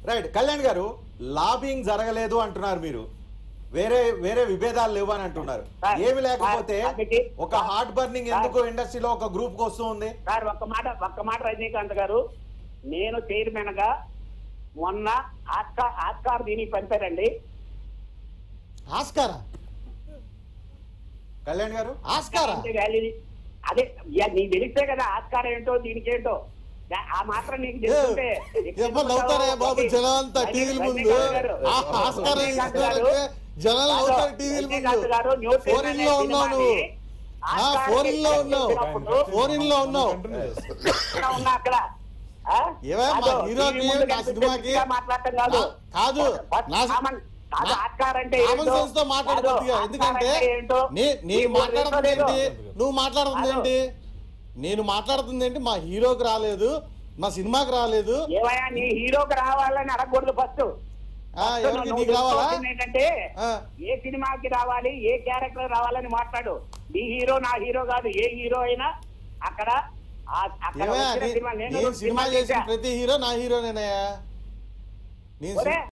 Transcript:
Right Kalyan గారు lobbying జరగలేదు అంటున్నారు మీరు వేరే వేరే విభేదాలు లేవు అని అంటున్నారు సార్, ఏమి లేకపోతే సార్, అందుకే- ఒక హార్ట్ బర్నింగ్ ఎందుకు ఇండస్ట్రీలో ఒక గ్రూప్ కు వస్తూ ఉంది సార్ ఒక్క మాట ఒక్క మాట రజనీకాంత్ గారు నేను చైర్మన్ గా మొన్న ఆస్కార్ ఆస్కార్ దీనికి పంపారండి ఆస్కారా కళ్యాణ్ గారు ఆస్కారా అంటే వాల్యూ అదే ఇక నీకు తెలిస్తే కదా ఆస్కార్ ఏంటో దీనికి ఏంటో దా- ఆ మాత్రం నీకు తెలుస్తుంటే ఎవరు నవ్వుతారే బాబు జనం అంతా టీవీల ముందు ఆ ఆస్కార్ ఇస్తారంటే జనాలు నవ్వుతారు టీవీల ముందు ఫోరిన్ లో ఉన్నావు నువ్వు ఆ ఫోరిన్ లో ఉన్నావు ఫోరిన్ లో ఉన్నావు ఉన్నా అక్కడ ఆ? ఏవే మా అదో, హీరోకి, టీవీ ముందు నా కనిపిస్తే సినిమాకి పిచ్చిగా మాట్లాడటం కాదు నా- కాదు, బట్ నా- కామన్- కాదు, నా- ఆస్కార్ అంటే కామన్ ఏంటో, సెన్స్ తో మాట్లాడు కాదు, కొద్దిగా ఆస్కార్ ఎందుకంటే అంటే ఏంటో, నీ నేను నీకు మాట్లాడుతుంది తెలుసో ఏంటి లేదో. నువ్వు మాట్లాడుతుంది కాదు. ఏంటి నేను మాట్లాడుతుంది ఏంటి మా హీరోకి రాలేదు మా సినిమాకి రాలేదు ఏవయ్యా నీ హీరోకి రావాలని అడగకూడదు ఫస్ట్ ఆ, ఎవరికి నీకు రావాలా ఏంటంటే ఆ. ఏ సినిమాకి రావాలి ఏ క్యారెక్టర్ రావాలని మాట్లాడు నీ హీరో నా హీరో కాదు ఏ హీరో అయినా అక్కడ ఆ- అక్కడ ఏమయ్యా, వచ్చిన నీ- సినిమా నేను నేను రెండు సినిమా సినిమాలు చేసిన చేశా. ప్రతి హీరో నా హీరోనేనయ్యా నేను ఒరే,